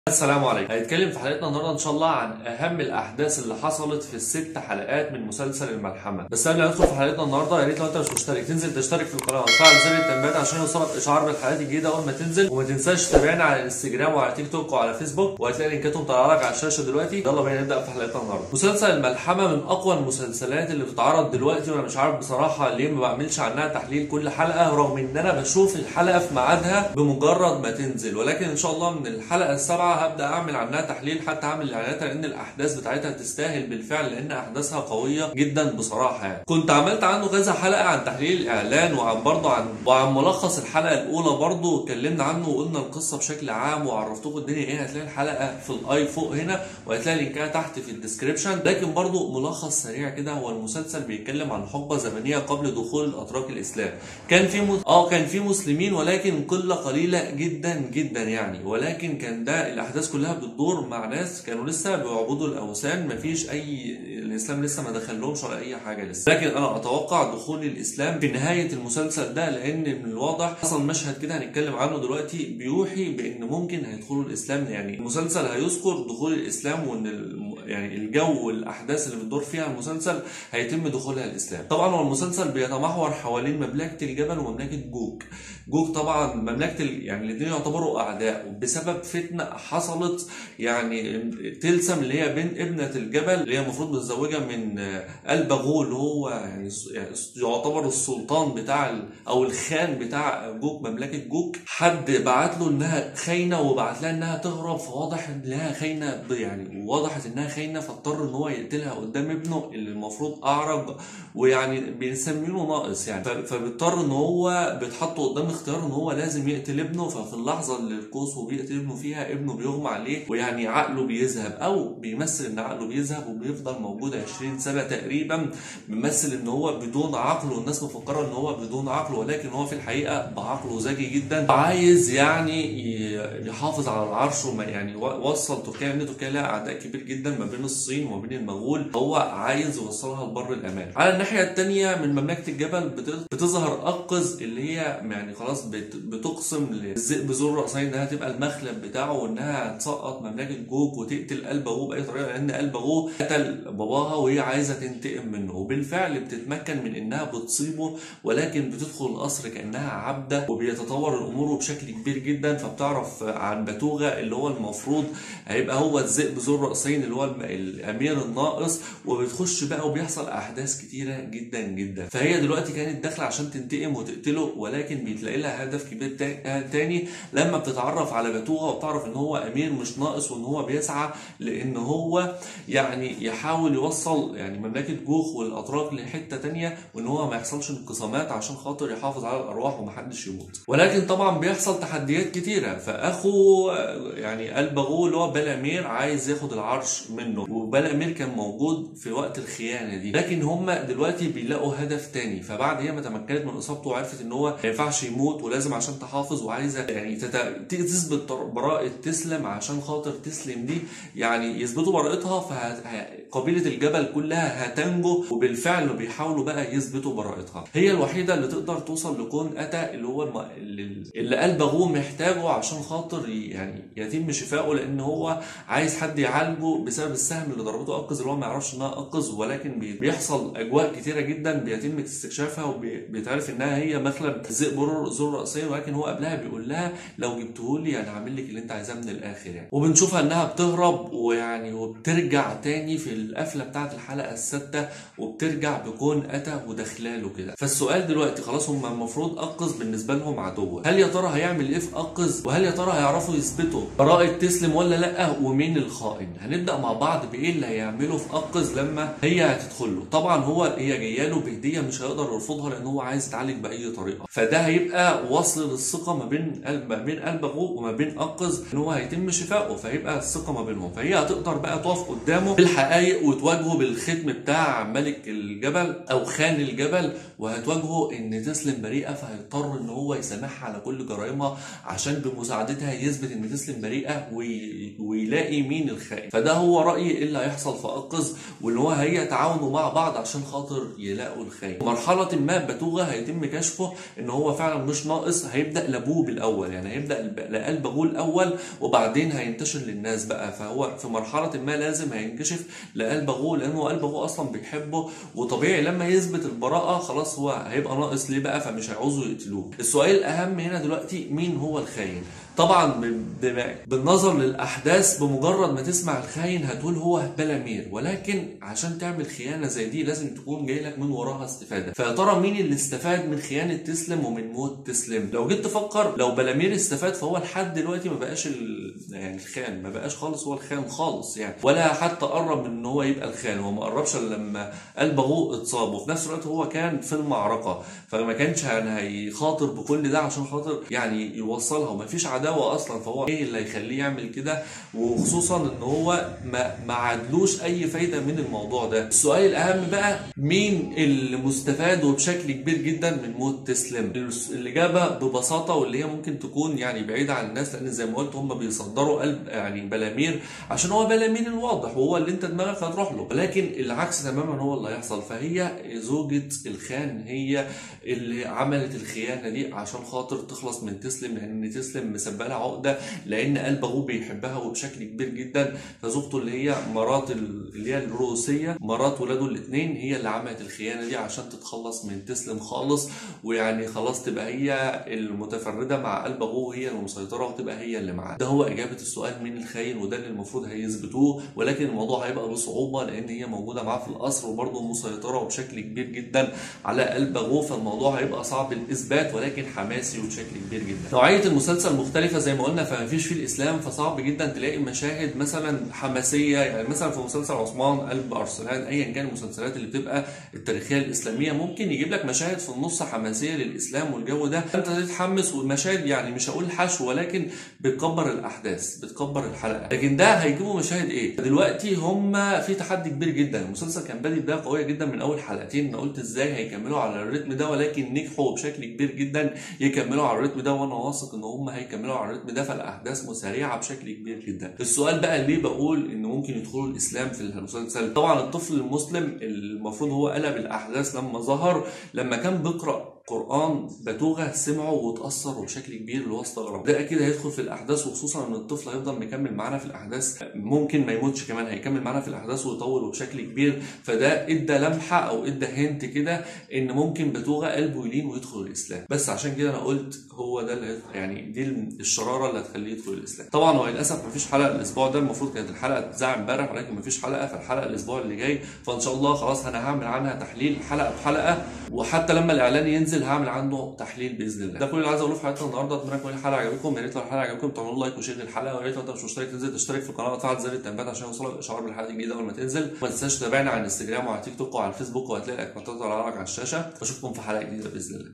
السلام عليكم هنتكلم في حلقتنا النهارده ان شاء الله عن اهم الاحداث اللي حصلت في الست حلقات من مسلسل الملحمه بس قبل ما ندخل في حلقتنا النهارده يا ريت لو انت مش مشترك تنزل تشترك في القناه وتفعل زر التنبيهات عشان يوصلك اشعار بالحلقات الجديده اول ما تنزل وما تنساش تتابعنا على الانستجرام وعلى تيك توك وعلى فيسبوك وهتلاقي لينكاتهم طالعه لك على الشاشه دلوقتي يلا بينا نبدا في حلقتنا النهارده مسلسل الملحمه من اقوى المسلسلات اللي بتتعرض دلوقتي وانا مش عارف بصراحه ليه ما بعملش عنها تحليل كل حلقه رغم ان انا بشوف الحلقه في ميعادها بمجرد ما تنزل ولكن ان شاء الله من الحلقه السابعه هبدا اعمل عنها تحليل حتى اعمل اعلانات لان الاحداث بتاعتها تستاهل بالفعل لان احداثها قويه جدا بصراحه يعني كنت عملت عنه كذا حلقه عن تحليل الاعلان وعن برضه عن وعن ملخص الحلقه الاولى برضه اتكلمنا عنه وقلنا القصه بشكل عام وعرفتكم الدنيا ايه هتلاقي الحلقه في الاي فوق هنا وهتلاقي لينكها تحت في الديسكربشن لكن برضه ملخص سريع كده هو المسلسل بيتكلم عن حقبه زمنيه قبل دخول الاتراك الاسلام كان في مس... اه كان في مسلمين ولكن قله قليله جدا جدا يعني ولكن كان ده الاحداث كلها بتدور مع ناس كانوا لسه بيعبدوا الاوثان مفيش اي الاسلام لسه ما دخلهمش ولا اي حاجه لسه لكن انا اتوقع دخول الاسلام في نهايه المسلسل ده لان من الواضح حصل مشهد كده هنتكلم عنه دلوقتي بيوحي بان ممكن هيدخلوا الاسلام يعني المسلسل هيذكر دخول الاسلام وان الم... يعني الجو والاحداث اللي بتدور فيها المسلسل هيتم دخولها الاسلام طبعا هو المسلسل بيتمحور حوالين مملكه الجبل ومملكه جوج جوج طبعا مملكه ال... يعني الاثنين يعتبروا اعداء بسبب فتنه حصلت يعني تلسم اللي هي بنت ابنه الجبل اللي هي المفروض متزوجه من البغول اللي هو يعني يعتبر السلطان بتاع ال... او الخان بتاع جوج مملكه جوج حد بعت له انها خاينه وبعت لها انها تهرب فواضح انها خاينه يعني ووضحت انها خاينه فاضطر ان هو يقتلها قدام ابنه اللي المفروض اعرج ويعني بنسميه ناقص يعني فبيضطر ان هو بيتحط قدام اختيار ان هو لازم يقتل ابنه ففي اللحظه اللي القوس وبيقتل ابنه فيها ابنه بيغمى عليه ويعني عقله بيذهب او بيمثل ان عقله بيذهب وبيفضل موجود 20 سنه تقريبا بيمثل ان هو بدون عقل والناس مفكره ان هو بدون عقل ولكن هو في الحقيقه بعقله ذكي جدا عايز يعني يحافظ على العرش وما يعني وصل تركيا لان تركيا لها اعداء كبير جدا ما بين الصين وما بين المغول هو عايز يوصلها لبر الامان على الناحيه الثانيه من مملكه الجبل بتظهر اقز اللي هي يعني خلاص بتقسم للذئب ذو الراسين انها تبقى المخلب بتاعه وانها تسقط مملكه جوج وتقتل البغو باي طريقه لان البغو قتل باباها وهي عايزه تنتقم منه وبالفعل بتتمكن من انها بتصيبه ولكن بتدخل القصر كانها عبده وبيتطور الامور بشكل كبير جدا فبتعرف عن بتوغه اللي هو المفروض هيبقى هو الذئب ذو الراسين اللي هو الامير الناقص وبتخش بقى وبيحصل احداث كتيره جدا جدا فهي دلوقتي كانت داخله عشان تنتقم وتقتله ولكن بيتلاقي لها هدف كبير تاني لما بتتعرف على بتوغه وبتعرف ان هو امير مش ناقص وان هو بيسعى لان هو يعني يحاول يوصل يعني مملكه جوخ والاتراك لحته تانية وان هو ما يحصلش انقسامات عشان خاطر يحافظ على الارواح ومحدش يموت ولكن طبعا بيحصل تحديات كتيره فاخو يعني البغو اللي هو بلامير عايز ياخد العرش منه وبلامير كان موجود في وقت الخيانه دي لكن هم دلوقتي بيلاقوا هدف تاني فبعد هي ما تمكنت من اصابته وعرفت ان هو ما ينفعش يموت ولازم عشان تحافظ وعايزه يعني تثبت براءه تسلم عشان خاطر تسلم دي يعني يثبتوا براءتها فقبيله الجبل كلها هتنجو وبالفعل بيحاولوا بقى يثبتوا براءتها هي الوحيده اللي تقدر توصل لكون اتا اللي هو الم... اللي قلب ابوه محتاجه عشان خاطر يعني يتم شفائه لان هو عايز حد يعالجه بسبب السهم اللي ضربته انقذ اللي هو ما يعرفش انها انقذ ولكن بيحصل اجواء كتيره جدا بيتم استكشافها وبيتعرف انها هي مخلب ذئب ذو الراسين ولكن هو قبلها بيقول لها لو جبته لي انا هعمل لك اللي انت عايزاه من الاخر يعني وبنشوفها انها بتهرب ويعني وبترجع تاني في القفله بتاعه الحلقه السادسه وبترجع بكون اتى وداخلاله كده فالسؤال دلوقتي خلاص هم المفروض انقذ بالنسبه لهم عدو هل يا ترى هيعمل ايه في انقذ وهل يا ترى هيعرفوا يثبتوا براءه تسلم ولا لا ومين الخائن هنبدا مع بعض بايه اللي هيعمله في انقذ لما هي هتدخل له طبعا هو هي جايه له بهديه مش هيقدر يرفضها لان هو عايز يتعالج باي طريقه فده هيبقى وصل للثقه ما بين ما بين البغو وما بين انقذ ان هو هيتم شفائه فهيبقى الثقه ما بينهم فهي هتقدر بقى تقف قدامه بالحقائق فايق وتواجهه بالختم بتاع ملك الجبل او خان الجبل وهتواجهه ان تسلم بريئه فهيضطر ان هو يسامحها على كل جرائمها عشان بمساعدتها يثبت ان تسلم بريئه وي... ويلاقي مين الخائن فده هو رايي إيه اللي هيحصل في انقذ وان هو هيتعاونوا مع بعض عشان خاطر يلاقوا الخائن مرحله ما بتوغا هيتم كشفه ان هو فعلا مش ناقص هيبدا لابوه بالاول يعني هيبدا لقلب ابوه الاول وبعدين هينتشر للناس بقى فهو في مرحله ما لازم هينكشف لقلب ابوه لانه قلب ابوه اصلا بيحبه وطبيعي لما يثبت البراءه خلاص هو هيبقى ناقص ليه بقى فمش هيعوزوا يقتلوه السؤال الاهم هنا دلوقتي مين هو الخاين طبعا بالنظر للاحداث بمجرد ما تسمع الخاين هتقول هو بلامير ولكن عشان تعمل خيانه زي دي لازم تكون جاي لك من وراها استفاده فيا ترى مين اللي استفاد من خيانه تسلم ومن موت تسلم لو جيت تفكر لو بلامير استفاد فهو لحد دلوقتي ما بقاش يعني الخان ما بقاش خالص هو الخان خالص يعني ولا حتى قرب من ان هو يبقى الخان هو ما قربش الا لما قلب ابوه اتصاب وفي نفس الوقت هو كان في المعركه فما كانش يعني هيخاطر بكل ده عشان خاطر يعني يوصلها وما فيش عداوه اصلا فهو ايه اللي هيخليه يعمل كده وخصوصا ان هو ما ما عادلوش اي فايده من الموضوع ده السؤال الاهم بقى مين اللي مستفاد وبشكل كبير جدا من موت تسلم الاجابه ببساطه واللي هي ممكن تكون يعني بعيده عن الناس لان زي ما قلت هم بيصدروا قلب يعني بلامير عشان هو بلامير الواضح وهو اللي انت دماغك هتروح له ولكن العكس تماما هو اللي هيحصل فهي زوجة الخان هي اللي عملت الخيانه دي عشان خاطر تخلص من تسلم لان تسلم مسببه لها عقده لان قلب ابوه بيحبها وبشكل كبير جدا فزوجته اللي هي مرات اللي هي الروسيه مرات ولاده الاثنين هي اللي عملت الخيانه دي عشان تتخلص من تسلم خالص ويعني خلاص تبقى هي المتفرده مع قلب ابوه هي المسيطره وتبقى هي اللي معاه ده هو اجابه السؤال مين الخاين وده اللي المفروض هيثبتوه ولكن الموضوع هيبقى بصعوبه لان هي موجوده معاه في القصر وبرضه مسيطره وبشكل كبير جدا على قلب ابوه فالموضوع هيبقى صعب الاثبات ولكن حماسي وبشكل كبير جدا نوعيه المسلسل مختلفه زي ما قلنا فما فيش فيه الاسلام فصعب جدا تلاقي مشاهد مثلا حماسيه يعني مثلا في مسلسل عثمان قلب ارسلان ايا كان المسلسلات اللي بتبقى التاريخيه الاسلاميه ممكن يجيب لك مشاهد في النص حماسيه للاسلام والجو ده انت تتحمس والمشاهد يعني مش هقول حشو ولكن بتكبر الاحداث بتكبر الحلقه لكن ده هيجيبوا مشاهد ايه دلوقتي هم في تحدي كبير جدا المسلسل كان بادئ بدايه قويه جدا من اول حلقتين انا قلت ازاي هيكملوا على الريتم ده ولكن نجحوا بشكل كبير جدا يكملوا على الريتم ده وانا واثق ان هم هيكملوا على الريتم ده فالاحداث سريعه بشكل كبير جدا السؤال بقى ليه بقول ان ممكن يدخلوا الاسلام في المسلسل طبعا الطفل المسلم المفروض هو قلب الاحداث لما ظهر لما كان بيقرا قران بتوغه سمعه وتاثر بشكل كبير اللي هو استغرب ده اكيد هيدخل في الاحداث وخصوصا ان الطفل هيفضل مكمل معانا في الاحداث ممكن ما يموتش كمان هيكمل معانا في الاحداث ويطول بشكل كبير فده ادى لمحه او ادى هنت كده ان ممكن بتوغه قلبه يلين ويدخل الاسلام بس عشان كده انا قلت هو ده اللي يعني دي الشراره اللي هتخليه يدخل الاسلام طبعا هو للاسف مفيش حلقه الاسبوع ده المفروض كانت الحلقه تتذاع امبارح ولكن مفيش حلقه فالحلقه الاسبوع اللي جاي فان شاء الله خلاص انا هعمل عنها تحليل حلقه بحلقه وحتى لما الاعلان ينزل هعمل عنه تحليل باذن الله ده كل اللي عايز اقوله في حلقتنا النهارده اتمنى تكون الحلقه عجبتكم يا ريت لو الحلقه عجبتكم تعملوا لايك وشير للحلقه ويا ريت لو انت مش مشترك تنزل تشترك في القناه وتفعل زر التنبيهات عشان يوصلك اشعار بالحلقه الجديده اول ما تنزل وما تنساش تتابعنا على الانستجرام وعلى تيك توك وعلى الفيسبوك وهتلاقي الاكونتات على على الشاشه واشوفكم في حلقه جديده باذن الله